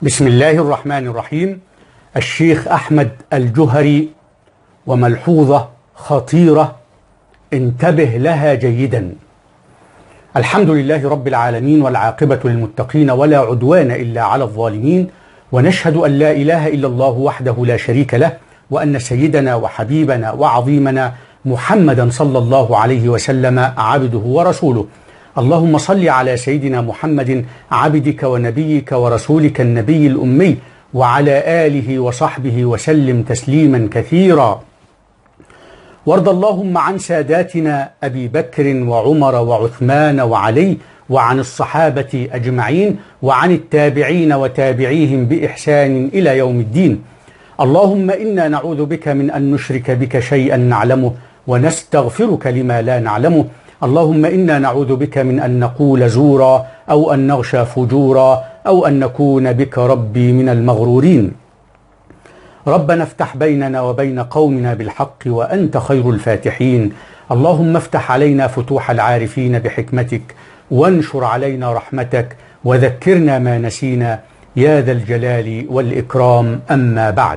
بسم الله الرحمن الرحيم الشيخ أحمد الجهري وملحوظة خطيرة انتبه لها جيدا الحمد لله رب العالمين والعاقبة للمتقين ولا عدوان إلا على الظالمين ونشهد أن لا إله إلا الله وحده لا شريك له وأن سيدنا وحبيبنا وعظيمنا محمدا صلى الله عليه وسلم عبده ورسوله اللهم صل على سيدنا محمد عبدك ونبيك ورسولك النبي الأمي وعلى آله وصحبه وسلم تسليما كثيرا وارض اللهم عن ساداتنا أبي بكر وعمر وعثمان وعلي وعن الصحابة أجمعين وعن التابعين وتابعيهم بإحسان إلى يوم الدين اللهم إنا نعوذ بك من أن نشرك بك شيئا نعلمه ونستغفرك لما لا نعلمه اللهم إنا نعوذ بك من أن نقول زورا أو أن نغشى فجورا أو أن نكون بك ربي من المغرورين ربنا افتح بيننا وبين قومنا بالحق وأنت خير الفاتحين اللهم افتح علينا فتوح العارفين بحكمتك وانشر علينا رحمتك وذكرنا ما نسينا يا ذا الجلال والإكرام أما بعد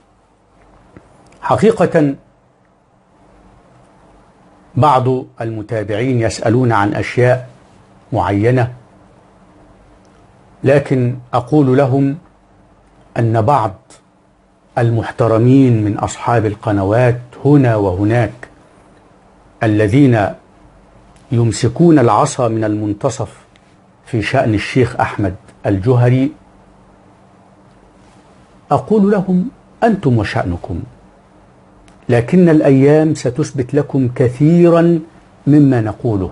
حقيقة بعض المتابعين يسألون عن أشياء معينة لكن أقول لهم أن بعض المحترمين من أصحاب القنوات هنا وهناك الذين يمسكون العصا من المنتصف في شأن الشيخ أحمد الجهري أقول لهم أنتم وشأنكم لكن الأيام ستثبت لكم كثيرا مما نقوله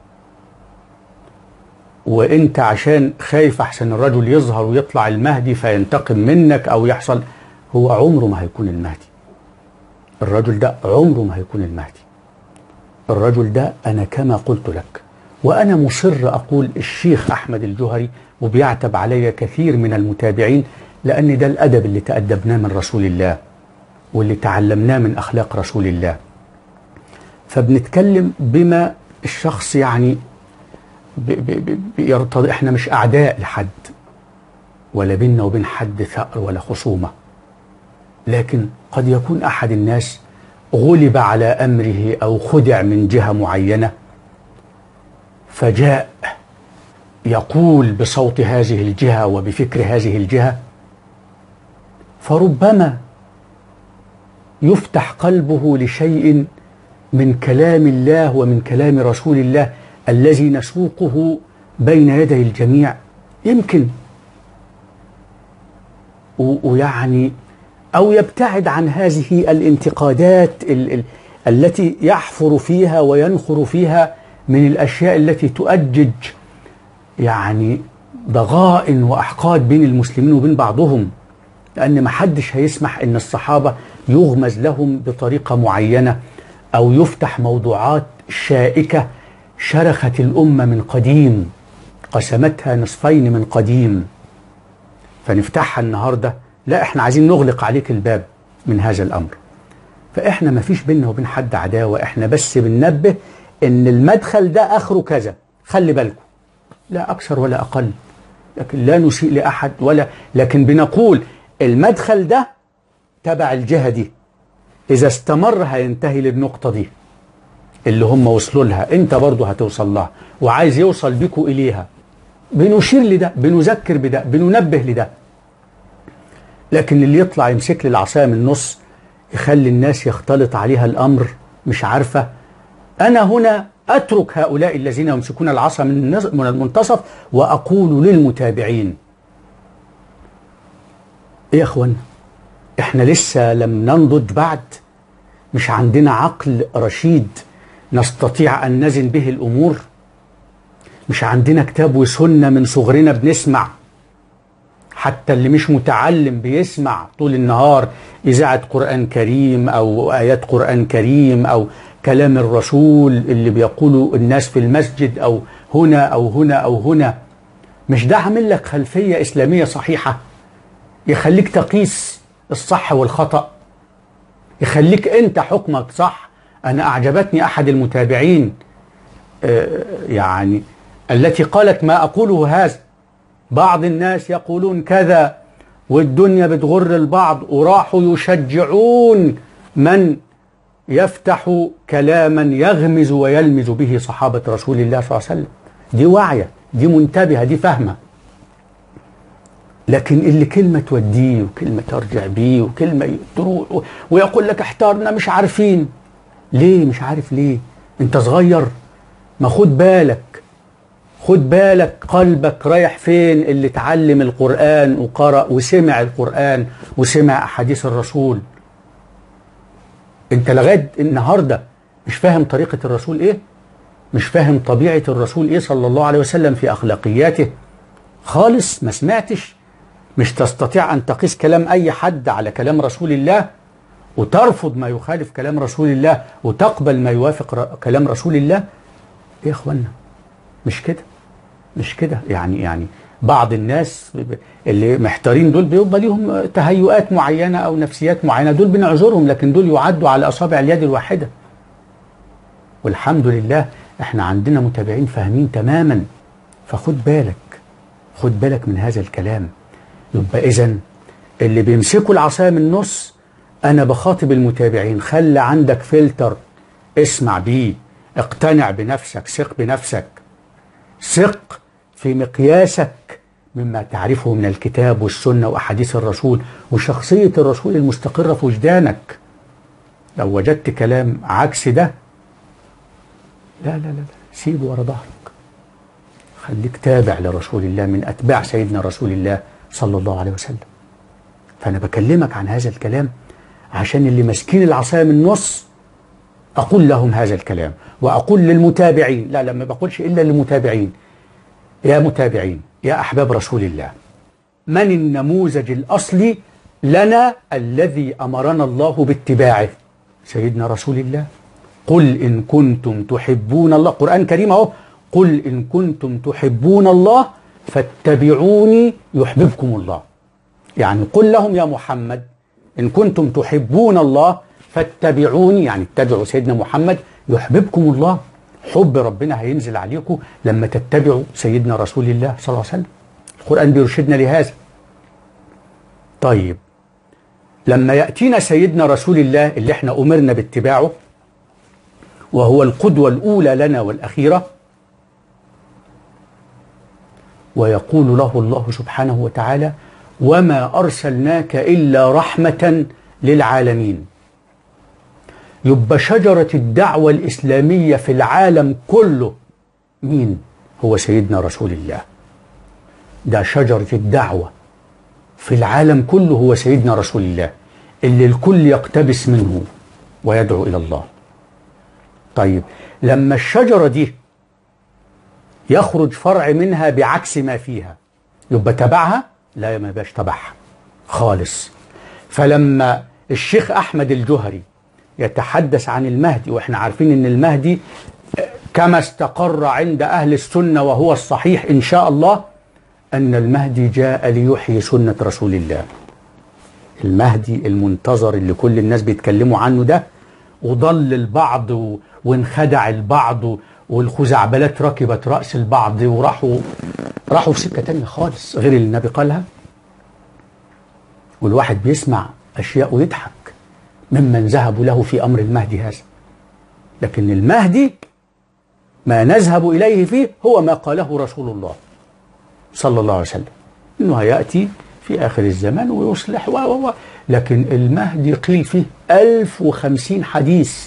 وانت عشان خايف احسن الرجل يظهر ويطلع المهدي فينتقم منك او يحصل هو عمره ما هيكون المهدي الرجل ده عمره ما هيكون المهدي الرجل ده انا كما قلت لك وانا مصر اقول الشيخ احمد الجهري وبيعتب علي كثير من المتابعين لان ده الادب اللي تادبناه من رسول الله واللي تعلمناه من اخلاق رسول الله فبنتكلم بما الشخص يعني بيرتضي احنا مش اعداء لحد ولا بيننا وبين حد ثأر ولا خصومه لكن قد يكون احد الناس غلب على امره او خدع من جهه معينه فجاء يقول بصوت هذه الجهه وبفكر هذه الجهه فربما يفتح قلبه لشيء من كلام الله ومن كلام رسول الله الذي نسوقه بين يدي الجميع يمكن ويعني او يبتعد عن هذه الانتقادات ال ال التي يحفر فيها وينخر فيها من الاشياء التي تؤجج يعني ضغائن واحقاد بين المسلمين وبين بعضهم لان ما حدش هيسمح ان الصحابه يغمز لهم بطريقه معينه او يفتح موضوعات شائكه شرخت الامه من قديم قسمتها نصفين من قديم فنفتحها النهارده لا احنا عايزين نغلق عليك الباب من هذا الامر فاحنا ما فيش بيننا وبين حد عداوه احنا بس بننبه ان المدخل ده اخره كذا خلي بالكم لا اكثر ولا اقل لكن لا نسيء لاحد ولا لكن بنقول المدخل ده تبع الجهه دي اذا استمر هينتهي للنقطه دي اللي هم وصلوا لها انت برضه هتوصل لها وعايز يوصل بيكوا اليها بنشير لده بنذكر بده بننبه لده لكن اللي يطلع يمسك لي العصايه من النص يخلي الناس يختلط عليها الامر مش عارفه انا هنا اترك هؤلاء الذين يمسكون العصا من المنتصف واقول للمتابعين ايه يا اخوانا احنا لسه لم ننضج بعد مش عندنا عقل رشيد نستطيع ان نزن به الامور مش عندنا كتاب وسنه من صغرنا بنسمع حتى اللي مش متعلم بيسمع طول النهار إذاعة قرآن كريم أو آيات قرآن كريم أو كلام الرسول اللي بيقوله الناس في المسجد أو هنا أو هنا أو هنا مش ده عامل لك خلفية إسلامية صحيحة يخليك تقيس الصح والخطأ يخليك أنت حكمك صح أنا أعجبتني أحد المتابعين آه يعني التي قالت ما أقوله هذا بعض الناس يقولون كذا والدنيا بتغر البعض وراحوا يشجعون من يفتح كلاما يغمز ويلمز به صحابة رسول الله صلى الله عليه وسلم دي واعية دي منتبهة دي فاهمة لكن اللي كلمة توديه وكلمة ترجع بيه وكلمة تروح ويقول لك احتارنا مش عارفين ليه مش عارف ليه انت صغير ما خد بالك خد بالك قلبك رايح فين اللي اتعلم القرآن وقرأ وسمع القرآن وسمع أحاديث الرسول انت لغاية النهاردة مش فاهم طريقة الرسول ايه مش فاهم طبيعة الرسول ايه صلى الله عليه وسلم في أخلاقياته خالص ما سمعتش مش تستطيع أن تقيس كلام أي حد على كلام رسول الله وترفض ما يخالف كلام رسول الله وتقبل ما يوافق كلام رسول الله ايه يا اخوانا مش كده مش كده يعني يعني بعض الناس اللي محتارين دول بيبقى ليهم تهيؤات معينه او نفسيات معينه دول بنعذرهم لكن دول يعدوا على اصابع اليد الواحده والحمد لله احنا عندنا متابعين فاهمين تماما فخد بالك خد بالك من هذا الكلام يبقى اذا اللي بيمسكوا العصايه من النص انا بخاطب المتابعين خلي عندك فلتر اسمع بيه اقتنع بنفسك ثق بنفسك ثق في مقياسك مما تعرفه من الكتاب والسنة وأحاديث الرسول وشخصية الرسول المستقرة في وجدانك لو وجدت كلام عكس ده لا لا لا, لا. سيبه ورا ظهرك خليك تابع لرسول الله من أتباع سيدنا رسول الله صلى الله عليه وسلم فأنا بكلمك عن هذا الكلام عشان اللي ماسكين العصاية من النص أقول لهم هذا الكلام وأقول للمتابعين لا لا ما بقولش إلا للمتابعين يا متابعين يا أحباب رسول الله من النموذج الأصلي لنا الذي أمرنا الله باتباعه سيدنا رسول الله قل إن كنتم تحبون الله قرآن كريم أهو قل إن كنتم تحبون الله فاتبعوني يحببكم الله يعني قل لهم يا محمد إن كنتم تحبون الله فاتبعوني يعني اتبعوا سيدنا محمد يحببكم الله حب ربنا هينزل عليكم لما تتبعوا سيدنا رسول الله صلى الله عليه وسلم القرآن بيرشدنا لهذا طيب لما يأتينا سيدنا رسول الله اللي احنا أمرنا باتباعه وهو القدوة الأولى لنا والأخيرة ويقول له الله سبحانه وتعالى وما أرسلناك إلا رحمة للعالمين يبقى شجرة الدعوة الإسلامية في العالم كله مين؟ هو سيدنا رسول الله ده شجرة الدعوة في العالم كله هو سيدنا رسول الله اللي الكل يقتبس منه ويدعو إلى الله طيب لما الشجرة دي يخرج فرع منها بعكس ما فيها يبقى تبعها لا ما يبقاش تبعها خالص فلما الشيخ أحمد الجهري يتحدث عن المهدي واحنا عارفين ان المهدي كما استقر عند اهل السنه وهو الصحيح ان شاء الله ان المهدي جاء ليحيي سنه رسول الله. المهدي المنتظر اللي كل الناس بيتكلموا عنه ده وضل البعض وانخدع البعض والخزعبلات ركبت راس البعض وراحوا راحوا في سكه تانية خالص غير اللي النبي قالها. والواحد بيسمع اشياء ويضحك. ممن ذهبوا له في امر المهدي هذا لكن المهدي ما نذهب اليه فيه هو ما قاله رسول الله صلى الله عليه وسلم انه هياتي في اخر الزمان ويصلح و و لكن المهدي قيل فيه 1050 حديث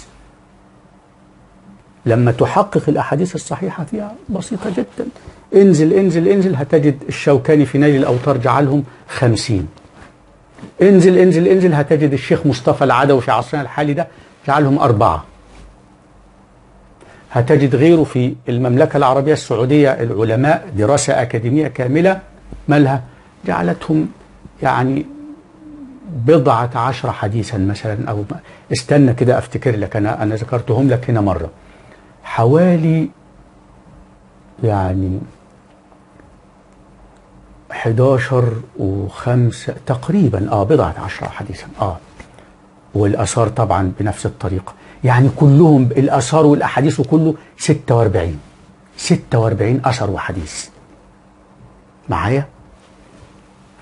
لما تحقق الاحاديث الصحيحه فيها بسيطه جدا انزل انزل انزل هتجد الشوكاني في نيل الاوتار جعلهم خمسين انزل انزل انزل هتجد الشيخ مصطفى العدوي في عصرنا الحالي ده جعلهم أربعة هتجد غيره في المملكة العربية السعودية العلماء دراسة أكاديمية كاملة مالها جعلتهم يعني بضعة عشر حديثا مثلا أو استنى كده أفتكر لك أنا أنا ذكرتهم لك هنا مرة حوالي يعني 11 و5 تقريبا اه بضعة عشر حديثا اه والآثار طبعا بنفس الطريقة يعني كلهم الآثار والأحاديث كله 46 46 أثر وحديث معايا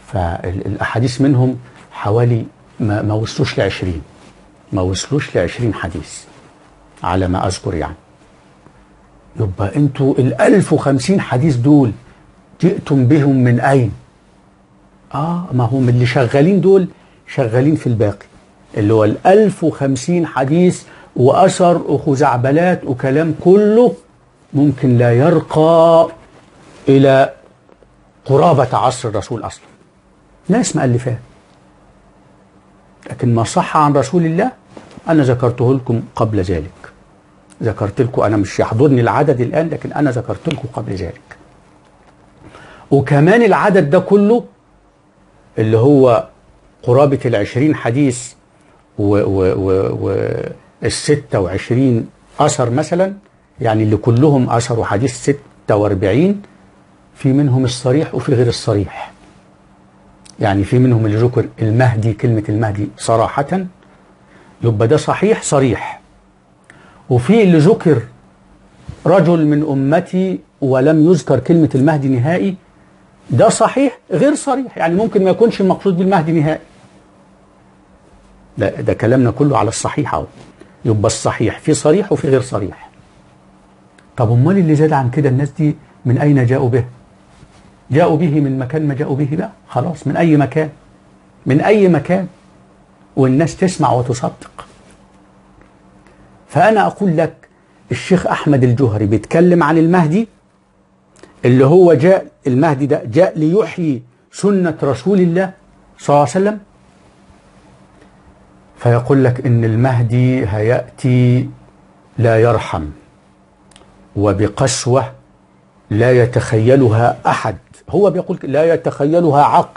فالأحاديث منهم حوالي ما, ما وصلوش لعشرين ما وصلوش لعشرين حديث على ما أذكر يعني يبقى انتوا الألف وخمسين حديث دول جئتم بهم من أين آه ما هم اللي شغالين دول شغالين في الباقي اللي هو الألف وخمسين حديث وأثر وخزعبلات وكلام كله ممكن لا يرقى إلى قرابة عصر الرسول أصلا ناس مؤلفات لكن ما صح عن رسول الله أنا ذكرته لكم قبل ذلك ذكرت لكم أنا مش يحضرني العدد الآن لكن أنا ذكرت لكم قبل ذلك وكمان العدد ده كله اللي هو قرابة العشرين حديث والستة وعشرين أثر مثلا يعني اللي كلهم أثروا حديث ستة واربعين في منهم الصريح وفي غير الصريح يعني في منهم اللي ذكر المهدي كلمة المهدي صراحة يبقى ده صحيح صريح وفي اللي ذكر رجل من أمتي ولم يذكر كلمة المهدي نهائي ده صحيح غير صريح يعني ممكن ما يكونش المقصود بالمهدي نهائي ده, ده كلامنا كله على الصحيح اهو يبقى الصحيح في صريح وفي غير صريح طب امال اللي زاد عن كده الناس دي من اين جاءوا به جاءوا به من مكان ما جاءوا به بقى خلاص من اي مكان من اي مكان والناس تسمع وتصدق فانا اقول لك الشيخ احمد الجهري بيتكلم عن المهدي اللي هو جاء المهدي ده جاء ليحيي سنة رسول الله صلى الله عليه وسلم فيقول لك إن المهدي هيأتي لا يرحم وبقسوة لا يتخيلها أحد هو بيقول لا يتخيلها عقل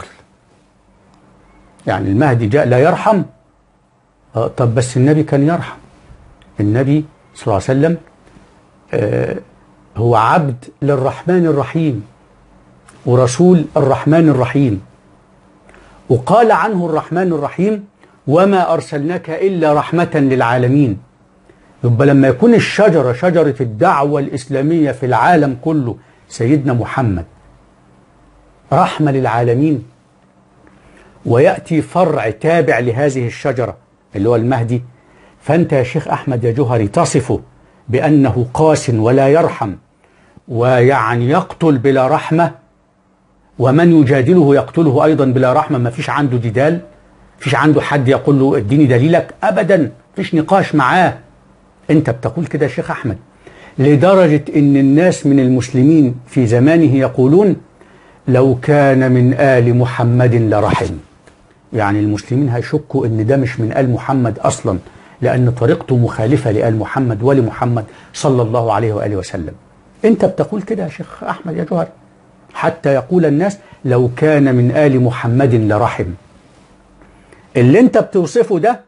يعني المهدي جاء لا يرحم آه طب بس النبي كان يرحم النبي صلى الله عليه وسلم آه هو عبد للرحمن الرحيم ورسول الرحمن الرحيم وقال عنه الرحمن الرحيم وما أرسلناك إلا رحمة للعالمين يبقى لما يكون الشجرة شجرة الدعوة الإسلامية في العالم كله سيدنا محمد رحمة للعالمين ويأتي فرع تابع لهذه الشجرة اللي هو المهدي فأنت يا شيخ أحمد يا جوهري تصفه بأنه قاس ولا يرحم ويعني يقتل بلا رحمة ومن يجادله يقتله أيضا بلا رحمة ما فيش عنده جدال فيش عنده حد يقول له اديني دليلك أبدا فيش نقاش معاه أنت بتقول كده يا شيخ أحمد لدرجة أن الناس من المسلمين في زمانه يقولون لو كان من آل محمد لرحم يعني المسلمين هيشكوا أن ده مش من آل محمد أصلا لأن طريقته مخالفة لآل محمد ولمحمد صلى الله عليه وآله وسلم أنت بتقول كده يا شيخ أحمد يا جوهر حتى يقول الناس لو كان من آل محمد لرحم اللي انت بتوصفه ده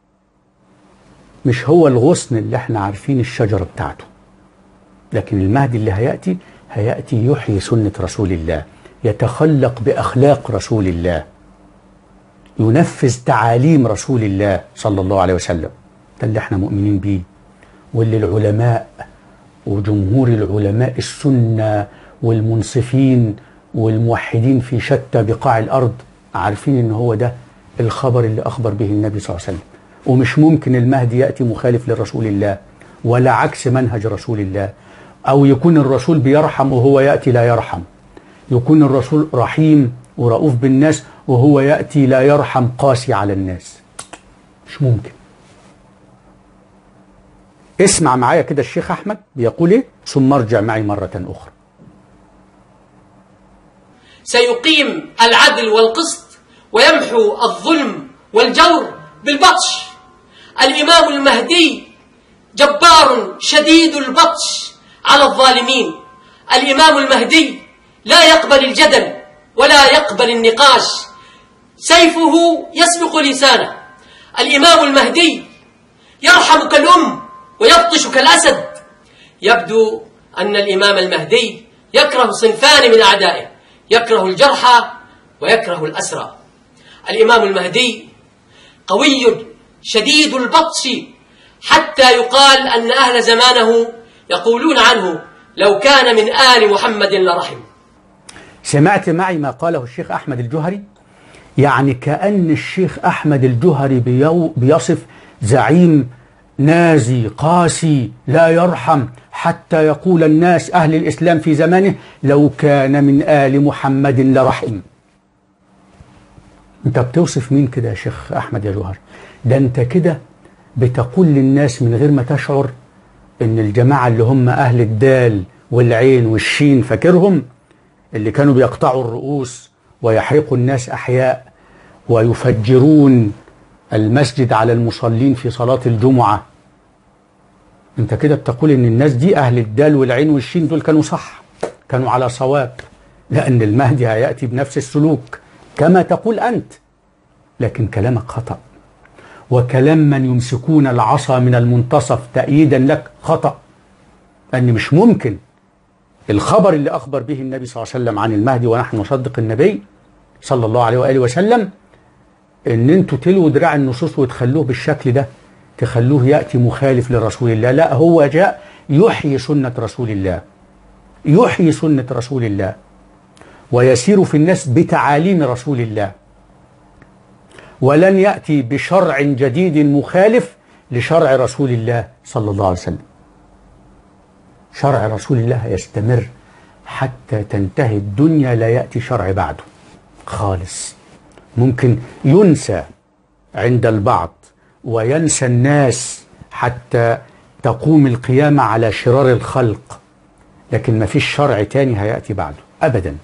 مش هو الغصن اللي احنا عارفين الشجرة بتاعته لكن المهدي اللي هيأتي هيأتي يحيي سنة رسول الله يتخلق بأخلاق رسول الله ينفذ تعاليم رسول الله صلى الله عليه وسلم ده اللي احنا مؤمنين بيه واللي العلماء وجمهور العلماء السنة والمنصفين والموحدين في شتى بقاع الأرض عارفين ان هو ده الخبر اللي أخبر به النبي صلى الله عليه وسلم ومش ممكن المهدي يأتي مخالف لرسول الله ولا عكس منهج رسول الله أو يكون الرسول بيرحم وهو يأتي لا يرحم يكون الرسول رحيم ورؤوف بالناس وهو يأتي لا يرحم قاسي على الناس مش ممكن اسمع معايا كده الشيخ أحمد بيقول إيه ثم ارجع معي مرة أخرى سيقيم العدل والقسط ويمحو الظلم والجور بالبطش الإمام المهدي جبار شديد البطش على الظالمين الإمام المهدي لا يقبل الجدل ولا يقبل النقاش سيفه يسبق لسانه الإمام المهدي يرحم كالأم ويبطش كالأسد يبدو أن الإمام المهدي يكره صنفان من أعدائه يكره الجرحى ويكره الأسرى الإمام المهدي قوي شديد البطش حتى يقال أن أهل زمانه يقولون عنه لو كان من آل محمد لرحم سمعت معي ما قاله الشيخ أحمد الجهري يعني كأن الشيخ أحمد الجهري بيو بيصف زعيم نازي قاسي لا يرحم حتى يقول الناس أهل الإسلام في زمانه لو كان من آل محمد لرحم انت بتوصف مين كده يا شيخ أحمد يا جوهر ده انت كده بتقول للناس من غير ما تشعر ان الجماعة اللي هم أهل الدال والعين والشين فاكرهم اللي كانوا بيقطعوا الرؤوس ويحرقوا الناس أحياء ويفجرون المسجد على المصلين في صلاة الجمعة انت كده بتقول ان الناس دي اهل الدال والعين والشين دول كانوا صح كانوا على صواب لان المهدي هياتي بنفس السلوك كما تقول انت لكن كلامك خطا وكلام من يمسكون العصا من المنتصف تأييدا لك خطأ أن مش ممكن الخبر اللي أخبر به النبي صلى الله عليه وسلم عن المهدي ونحن نصدق النبي صلى الله عليه وآله وسلم ان انتوا تلوا دراع النصوص وتخلوه بالشكل ده تخلوه يأتي مخالف لرسول الله لا هو جاء يحيي سنة رسول الله يحيي سنة رسول الله ويسير في الناس بتعاليم رسول الله ولن يأتي بشرع جديد مخالف لشرع رسول الله صلى الله عليه وسلم شرع رسول الله يستمر حتى تنتهي الدنيا لا يأتي شرع بعده خالص ممكن ينسى عند البعض وينسى الناس حتى تقوم القيامة على شرار الخلق لكن ما فيش شرع تاني هيأتي بعده أبدا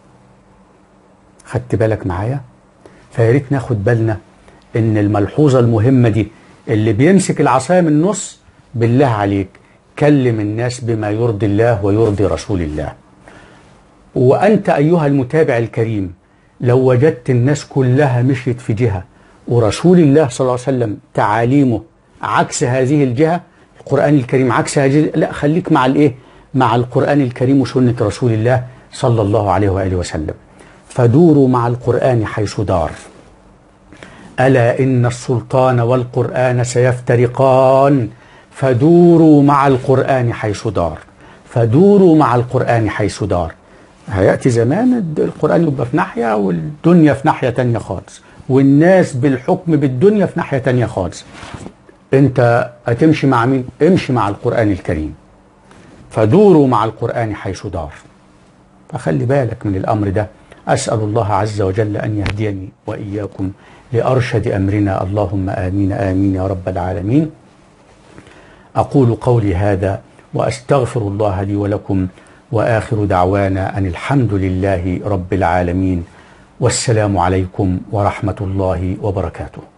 خدت بالك معايا فياريت ناخد بالنا ان الملحوظة المهمة دي اللي بيمسك العصاية من النص بالله عليك كلم الناس بما يرضي الله ويرضي رسول الله وأنت أيها المتابع الكريم لو وجدت الناس كلها مشيت في جهة ورسول الله صلى الله عليه وسلم تعاليمه عكس هذه الجهة القرآن الكريم عكس هذه لا خليك مع الايه مع القرآن الكريم وسنة رسول الله صلى الله عليه وآله وسلم فدوروا مع القرآن حيث دار ألا إن السلطان والقرآن سيفترقان فدوروا مع القرآن حيث دار فدوروا مع القرآن حيث دار هيأتي زمان القرآن يبقى في ناحية والدنيا في ناحية تانية خالص والناس بالحكم بالدنيا في ناحية تانية خالص انت هتمشي مع مين امشي مع القرآن الكريم فدوروا مع القرآن حيث دار فخلي بالك من الأمر ده أسأل الله عز وجل أن يهديني وإياكم لأرشد أمرنا اللهم آمين آمين يا رب العالمين أقول قولي هذا وأستغفر الله لي ولكم وآخر دعوانا أن الحمد لله رب العالمين والسلام عليكم ورحمة الله وبركاته